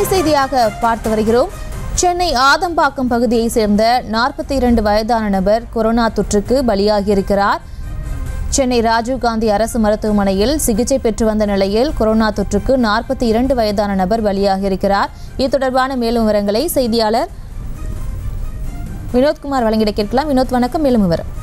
அண்மை செய்தியாக பார்த்து வருகிறோம் சென்னை ஆதம்பாக்கம் பகுதியைச் சேர்ந்த நாற்பத்தி இரண்டு வயதான நபர் கொரோனா தொற்றுக்கு பலியாகியிருக்கிறார் சென்னை ராஜீவ்காந்தி அரசு மருத்துவமனையில் சிகிச்சை பெற்று வந்த நிலையில் கொரோனா தொற்றுக்கு நாற்பத்தி இரண்டு வயதான நபர் பலியாகியிருக்கிறார் இது தொடர்பான மேலும் விவரங்களை செய்தியாளர் வினோத்குமார் வழங்கிட கேட்கலாம் வினோத் வணக்கம் மேலும் விவரம்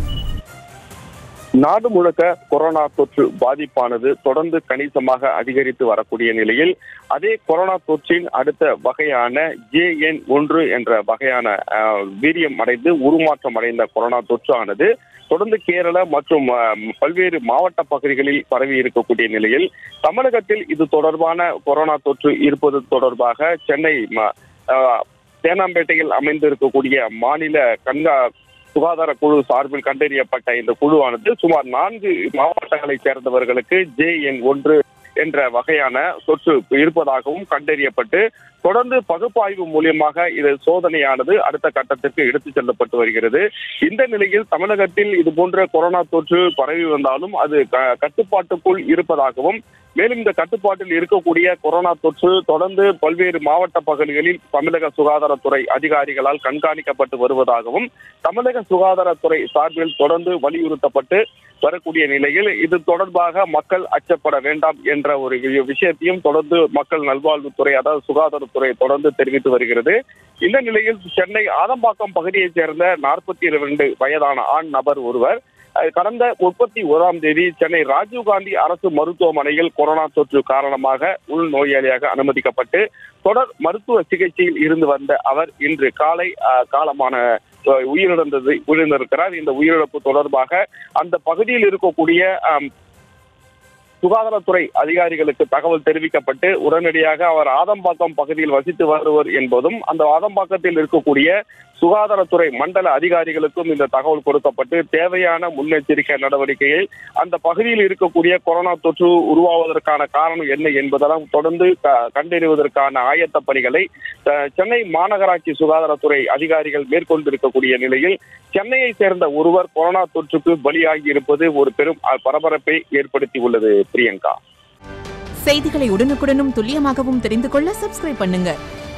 நாடு முழுக்க கொரோனா தொற்று பாதிப்பானது தொடர்ந்து கணிசமாக அதிகரித்து வரக்கூடிய நிலையில் அதே கொரோனா தொற்றின் அடுத்த வகையான ஜேஎன் ஒன்று என்ற வகையான அஹ், வீரியம் அடைந்து உருமாற்றம் அடைந்த கொரோனா தொற்றானது தொடர்ந்து கேரள மற்றும் அஹ், பல்வேறு மாவட்ட பகுதிகளில் பரவி இருக்கக்கூடிய நிலையில் தமிழகத்தில் இது தொடர்பான கொரோனா தொற்று இருப்பது தொடர்பாக சென்னை ம- அஹ், தேனாம்பேட்டையில் அமைந்திருக்கக்கூடிய மாநில கண்கா சுகாதார குழு சார்பில் கண்டறியப்பட்ட இந்த குழுவானது சுமார் நான்கு மாவட்டங்களைச் சேர்ந்தவர்களுக்கு ஜே என் ஒன்று என்ற வகையான தொற்று இருப்பதாகவும் கண்டறியப்பட்டு தொடர்ந்து பகுப்பாய்வு மூலியமாக இது சோதனையானது அடுத்த கட்டத்திற்கு எடுத்துச் செல்லப்பட்டு வருகிறது இந்த நிலையில் தமிழகத்தில் இது போன்ற கொரோனா தொற்று பரவி வந்தாலும் அது க- கட்டுப்பாட்டுக்குள் இருப்பதாகவும் மேலும் இந்த கட்டுப்பாட்டில் இருக்கக்கூடிய கொரோனா தொற்று தொடர்ந்து பல்வேறு மாவட்ட பகுதிகளில் தமிழக சுகாதாரத்துறை அதிகாரிகளால் கண்காணிக்கப்பட்டு வருவதாகவும் தமிழக சுகாதாரத்துறை சார்பில் தொடர்ந்து வலியுறுத்தப்பட்டு வரக்கூடிய நிலையில் இது தொடர்பாக மக்கள் அச்சப்பட வேண்டாம் என்ற ஒரு வி- விஷயத்தையும் தொடர்ந்து மக்கள் நல்வாழ்வுத்துறை அதாவது சுகாதாரத்துறை தொடர்ந்து தெரிவித்து வருகிறது இந்த நிலையில் சென்னை ஆதம்பாக்கம் பகுதியைச் சேர்ந்த நாற்பத்தி இரண்டு வயதான ஆண் நபர் ஒருவர் அஹ், கடந்த முப்பத்தி ஓராம் தேதி சென்னை ராஜீவ்காந்தி அரசு மருத்துவமனையில் கொரோனா தொற்று காரணமாக உள் நோயாளியாக அனுமதிக்கப்பட்டு தொடர் மருத்துவ சிகிச்சையில் இருந்து வந்த அவர் இன்று காலை அஹ், காலமான அஹ், உயிரிழந்தது உயிரிழந்திருக்கிறார் இந்த உயிரிழப்பு தொடர்பாக அந்த பகுதியில் இருக்கக்கூடிய ஆம், சுகாதாரத்துறை அதிகாரிகளுக்கு தகவல் தெரிவிக்கப்பட்டு உடனடியாக அவர் ஆதம்பாக்கம் பகுதியில் வசித்து வருவர் என்பதும் அந்த ஆதம்பாக்கத்தில் இருக்கக்கூடிய சுகாதாரத்துறை மண்டல அதிகாரிகளுக்கும் இந்த தகவல் கொடுக்கப்பட்டு தேவையான முன்னெச்சரிக்கை நடவடிக்கையை அந்த பகுதியில் இருக்கக்கூடிய கொரோனா தொற்று உருவாவதற்கான காரணம் என்ன என்பதெல்லாம் தொடர்ந்து க- கண்டறிவதற்கான ஆயத்த பணிகளை அஹ், சென்னை மாநகராட்சி சுகாதாரத்துறை அதிகாரிகள் மேற்கொண்டிருக்கக்கூடிய நிலையில் சென்னையை சேர்ந்த ஒருவர் கொரோனா தொற்றுக்கு பலியாகி இருப்பது ஒரு பெரும் அஹ், பரபரப்பை ஏற்படுத்தி உள்ளது பிரியங்கா செய்திகளை உடனுக்குடனும் துல்லியமாகவும் தெரிந்து கொள்ள சப்ஸ்கிரைப் பண்ணுங்க